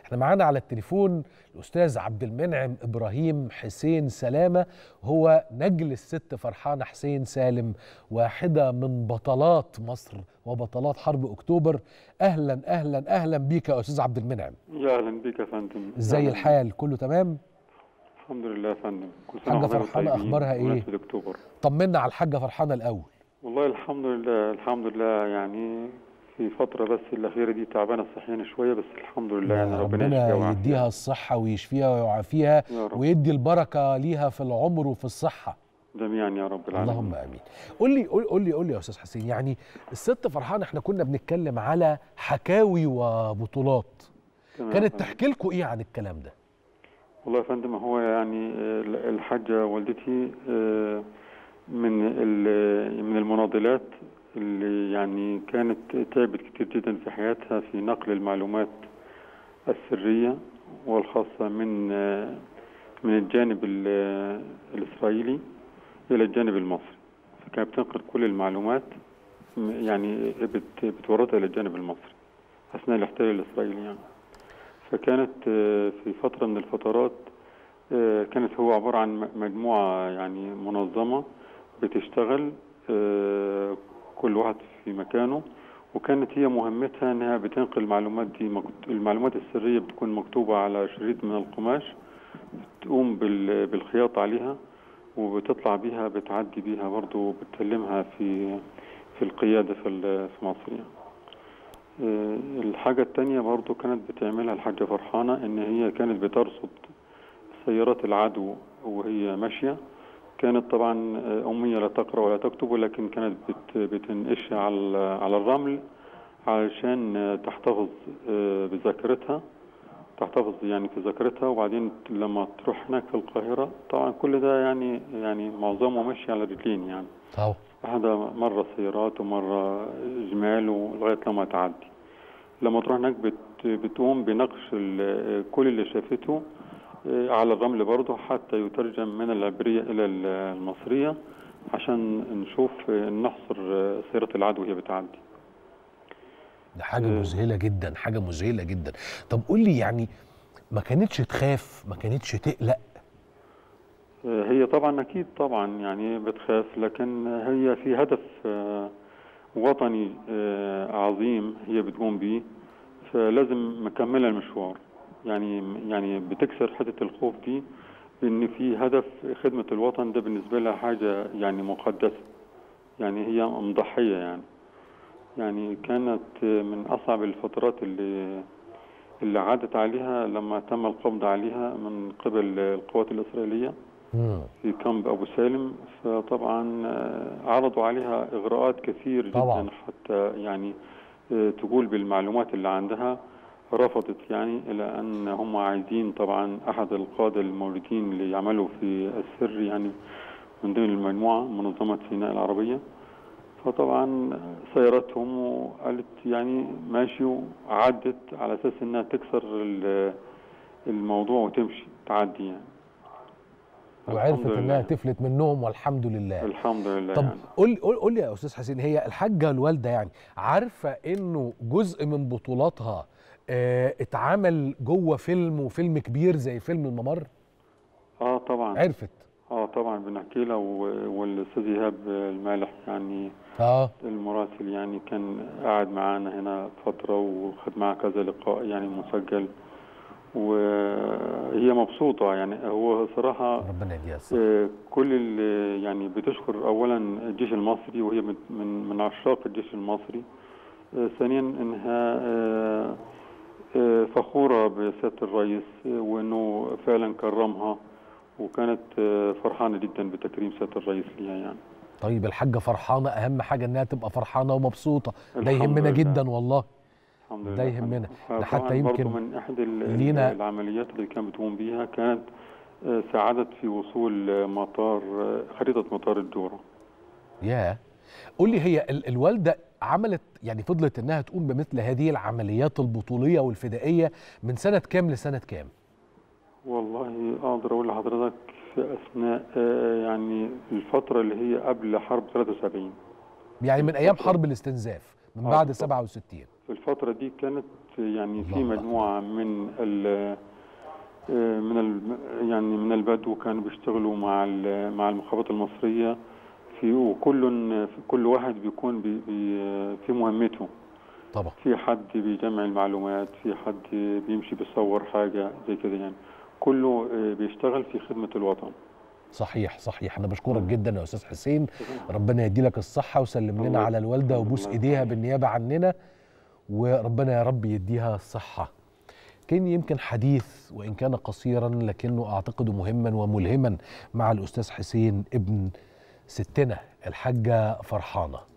احنا معانا على التليفون الاستاذ عبد المنعم ابراهيم حسين سلامه هو نجل الست فرحانه حسين سالم واحده من بطلات مصر وبطلات حرب اكتوبر اهلا اهلا اهلا بيك يا استاذ عبد المنعم يا اهلا بيك يا فندم ازاي أهلاً. الحال كله تمام الحمد لله يا فندم كل حاجة وحضرتك فرحانة طيبين أخبارها إيه؟ بمناسبة اكتوبر طمنا على الحاجه فرحانه الاول والله الحمد لله الحمد لله يعني في فترة بس الأخيرة دي تعبانة صحيا شوية بس الحمد لله يعني ربنا يشفيها ربنا ويعافيها. يديها الصحه ويشفيها ويعافيها يا رب ويدي البركه ليها في العمر وفي الصحه جميعا يا رب العالمين اللهم امين قول لي قول قول لي قول لي يا استاذ حسين يعني الست فرحانه احنا كنا بنتكلم على حكاوي وبطولات تمام يا كانت فندم. تحكي لكم ايه عن الكلام ده والله يا فندم هو يعني آه، الحاجة والدتي آه، من ال- من المناضلات اللي يعني كانت تعبت كتير جدا في حياتها في نقل المعلومات السرية والخاصة من آه، من الجانب ال- الإسرائيلي إلى الجانب المصري فكانت بتنقل كل المعلومات م- يعني بت- بتوردها إلى الجانب المصري أثناء الاحتلال الإسرائيلي يعني فكانت آه، في فترة من الفترات آه، كانت هو عبارة عن م- مجموعة يعني منظمة بتشتغل آه، كل واحد في مكانه وكانت هي مهمتها انها بتنقل المعلومات دي مكت- المعلومات السرية بتكون مكتوبة على شريط من القماش بتقوم بال- بالخياط عليها وبتطلع بيها بتعدي بيها برضو بتسلمها في في القيادة في ال- في مصر يعني. آه، الحاجة التانية برضو كانت بتعملها الحاجة فرحانة إن هي كانت بترصد سيارات العدو وهي ماشية كانت طبعا آه، أمية لا تقرأ ولا تكتب ولكن كانت بت بتنقشها على على الرمل علشان آه، تحتفظ آه، بذاكرتها تحتفظ يعني في ذاكرتها وبعدين لما تروح هناك في القاهرة طبعا كل ده يعني يعني معظمه ماشي على رجلين يعني طبعا هذا مرة سيارات ومرة جمال ولغاية لما تعدي لما تروح هناك بت بتقوم بنقش ال- كل اللي شافته آه، على الرمل برضه حتى يترجم من العبرية إلى ال- المصرية عشان نشوف آه، نحصر آه، سيارة العدو وهي بتعدي ده حاجه آه. مذهله جدا حاجه مذهله جدا طب قول لي يعني ما كانتش تخاف ما كانتش تقلق آه، هي طبعا أكيد طبعا يعني بتخاف لكن هي في هدف آه، وطني آه، عظيم هي بتقوم بيه فلازم مكملة المشوار يعني يعني بتكسر حتة الخوف دي بإن في هدف خدمة الوطن ده بالنسبة لها حاجة يعني مقدسة يعني هي مضحية يعني يعني كانت من أصعب الفترات اللي اللي عادت عليها لما تم القبض عليها من قبل القوات الإسرائيلية مم. في كامب أبو سالم فطبعا آه، عرضوا عليها إغراءات كثير طبعاً. جدا حتى يعني آه، تقول بالمعلومات اللي عندها رفضت يعني إلى أن هم عايزين طبعا أحد القادة الموجودين اللي يعملوا في السر يعني من ضمن المجموعة منظمة سيناء العربية فطبعا سيرتهم وقالت يعني ماشي وعدت على أساس إنها تكسر ال- الموضوع وتمشي تعدي يعني وعرفت الحمد انها لله. تفلت منهم والحمد لله الحمد لله طب يعني قول لي قول قول لي يا استاذ حسين هي الحاجه الوالده يعني عارفه انه جزء من بطولاتها آه اتعمل جوه فيلم وفيلم كبير زي فيلم الممر اه طبعا عرفت اه طبعا بنحكي لها و- والاستاذ ايهاب المالح يعني اه المراسل يعني كان قاعد معانا هنا فتره وخد معاه كذا لقاء يعني مسجل وهي مبسوطه يعني هو صراحه ربنا يديها الصحه آه، كل اللي يعني بتشكر اولا الجيش المصري وهي من من من عشاق الجيش المصري آه، ثانيا انها آه، آه، فخوره بسياده الرئيس آه، وانه فعلا كرمها وكانت آه، فرحانه جدا بتكريم سياده الرئيس ليها يعني طيب الحاجه فرحانه اهم حاجه انها تبقى فرحانه ومبسوطه ده الحمد يهمنا لله. جدا والله الحمد لله ده يهمنا. ده طبعاً حتى برضو يمكن من احد ال- لينا- العمليات اللي كانت بتقوم بيها كانت آه، ساعدت في وصول آه، مطار آه، خريطه مطار الجوره يا قول لي هي ال الوالده عملت يعني فضلت انها تقوم بمثل هذه العمليات البطوليه والفدائيه من سنه كام لسنه كام والله اقدر اقول لحضرتك في اثناء آه، يعني الفتره اللي هي قبل حرب 73 يعني من ايام حرب الاستنزاف من آه، بعد بالظبط. 67 في الفترة دي كانت يعني في الله مجموعة من ال من ال يعني من البدو كانوا بيشتغلوا مع ال- مع المخابرات المصرية في وكل في كل واحد بيكون بي بي في مهمته طبعا في حد بيجمع المعلومات في حد بيمشي بيصور حاجة زي كده يعني كله بيشتغل في خدمة الوطن صحيح صحيح انا بشكرك جدا يا استاذ حسين ربنا يدي لك الصحه وسلم لنا الله على الوالده يسلمك. وبوس الله ايديها يسلمك. بالنيابه عننا وربنا يا رب يديها الصحه كان يمكن حديث وان كان قصيرا لكنه اعتقد مهما وملهما مع الاستاذ حسين ابن ستنا الحاجه فرحانه